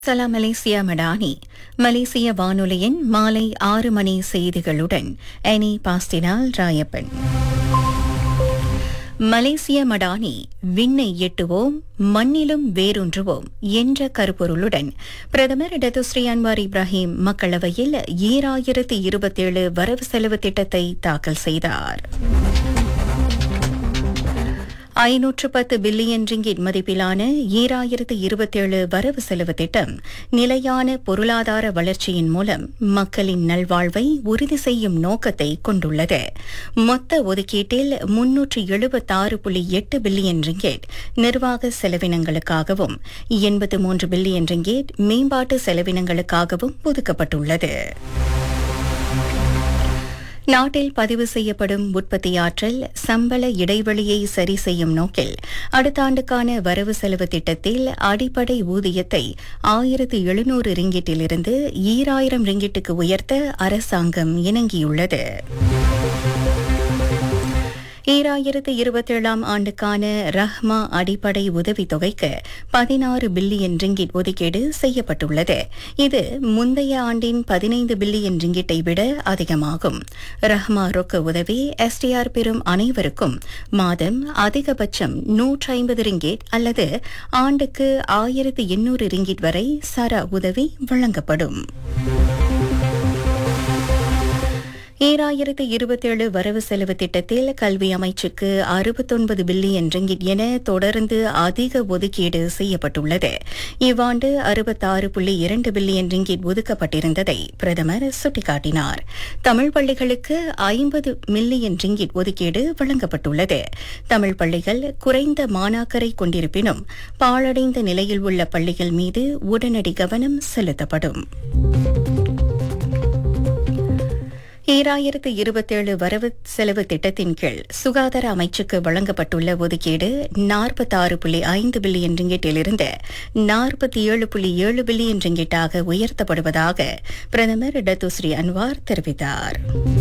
சலாம் மலேசியா மடானி மலேசிய வானொலியின் மாலை ஆறு மணி செய்திகளுடன் எனி பாஸ்டினால் ராயப்பன் மலேசிய மடானி விண்ணை எட்டுவோம் மண்ணிலும் வேரூன்றுவோம் என்ற கருப்பொருளுடன் பிரதமர் டத்துஸ்ரீ அன்வார் இப்ராஹிம் மக்களவையில் ஈராயிரத்து இருபத்தேழு வரவு செலவு திட்டத்தை தாக்கல் செய்தார் ஐநூற்று பத்து பில்லியன் ரிங்கிட் மதிப்பிலான ஈராயிரத்து இருபத்தேழு வரவு செலவு திட்டம் நிலையான பொருளாதார வளர்ச்சியின் மூலம் மக்களின் நல்வாழ்வை உறுதி செய்யும் நோக்கத்தை கொண்டுள்ளது மொத்த ஒதுக்கீட்டில் முன்னூற்று எழுபத்தாறு புள்ளி எட்டு பில்லியன் ரிங்கேட் நிர்வாக செலவினங்களுக்காகவும் எண்பத்து மூன்று பில்லியன் ரிங்கேட் மேம்பாட்டு செலவினங்களுக்காகவும் ஒதுக்கப்பட்டுள்ளது நாட்டில் பதிவு செய்யப்படும் உற்பத்தி ஆற்றல் சம்பள இடைவெளியை சரி செய்யும் நோக்கில் அடுத்த ஆண்டுக்கான வரவு செலவு திட்டத்தில் அடிப்படை ஊதியத்தை ஆயிரத்து எழுநூறு ரிங்கிட்டிலிருந்து ஈராயிரம் ரிங்கிட்டுக்கு உயர்த்த அரசாங்கம் இணங்கியுள்ளது ஈராயிரத்து இருபத்தேழாம் ஆண்டுக்கான ரஹ்மா அடிப்படை உதவித்தொகைக்கு பதினாறு பில்லியன் ரிங்கிட் ஒதுக்கீடு செய்யப்பட்டுள்ளது இது முந்தைய ஆண்டின் பதினைந்து பில்லியன் ரிங்கிட்டை விட அதிகமாகும் ரஹ்மா ரொக்க உதவி எஸ்டிஆர் பெறும் அனைவருக்கும் மாதம் அதிகபட்சம் நூற்றி ஐம்பது ரிங்கிட் அல்லது ஆண்டுக்கு ஆயிரத்து எண்ணூறு ரிங்கிட் வரை சர உதவி வழங்கப்படும் ஈராயிரத்து இருபத்தேழு வரவு செலவு திட்டத்தில் கல்வி அமைச்சுக்கு அறுபத்தொன்பது பில்லியன் ரிங்கிட் என தொடர்ந்து அதிக ஒதுக்கீடு செய்யப்பட்டுள்ளது இவ்வாண்டு அறுபத்தாறு புள்ளி இரண்டு பில்லியன் ரிங்கிட் ஒதுக்கப்பட்டிருந்ததை பிரதமர் சுட்டிக்காட்டினார் தமிழ் பள்ளிகளுக்கு ஐம்பது மில்லியன் ரிங்கிட் ஒதுக்கீடு வழங்கப்பட்டுள்ளது தமிழ் பள்ளிகள் குறைந்த மாணாக்கரை கொண்டிருப்பினும் பாழடைந்த நிலையில் உள்ள பள்ளிகள் மீது உடனடி கவனம் செலுத்தப்படும் ஈராயிரத்து இருபத்தேழு வரவு செலவு திட்டத்தின் கீழ் சுகாதார அமைச்சுக்கு வழங்கப்பட்டுள்ள ஒதுக்கீடு நாற்பத்தாறு புள்ளி ஐந்து பில்லியன் ரிங்கிட்டிலிருந்து நாற்பத்தி ஏழு புள்ளி ஏழு பில்லியன் ரிங்கிட்டாக உயர்த்தப்படுவதாக பிரதமர் டத்துஸ்ரீ அன்வார் தெரிவித்தார்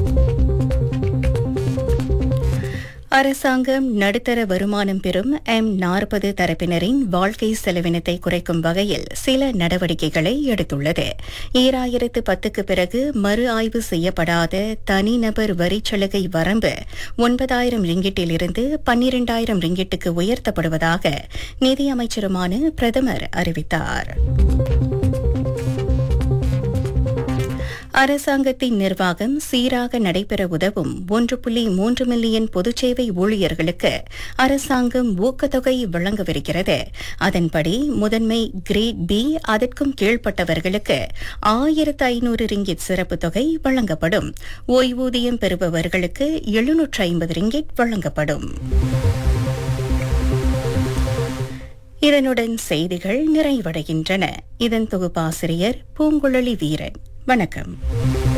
அரசாங்கம் நடுத்தர வருமானம் பெறும் எம் நாற்பது தரப்பினரின் வாழ்க்கை செலவினத்தை குறைக்கும் வகையில் சில நடவடிக்கைகளை எடுத்துள்ளது ஈராயிரத்து பத்துக்கு பிறகு மறு ஆய்வு செய்யப்படாத தனிநபர் வரிச்சலுகை வரம்பு ஒன்பதாயிரம் ரிங்கிட்டிலிருந்து பன்னிரண்டாயிரம் ரிங்கிட்டுக்கு உயர்த்தப்படுவதாக நிதியமைச்சருமான பிரதமர் அறிவித்தார் அரசாங்கத்தின் நிர்வாகம் சீராக நடைபெற உதவும் ஒன்று புள்ளி மூன்று மில்லியன் பொதுச்சேவை ஊழியர்களுக்கு அரசாங்கம் ஊக்கத்தொகை வழங்கவிருக்கிறது அதன்படி முதன்மை கிரேட் பி அதற்கும் கீழ்ப்பட்டவர்களுக்கு ஆயிரத்து ஐநூறு ரிங்கிட் சிறப்பு தொகை வழங்கப்படும் ஓய்வூதியம் பெறுபவர்களுக்கு எழுநூற்று ஐம்பது ரிங்கிட் வழங்கப்படும் இதனுடன் செய்திகள் நிறைவடைகின்றன இதன் தொகுப்பாசிரியர் பூங்குழலி வீரன் வணக்கம்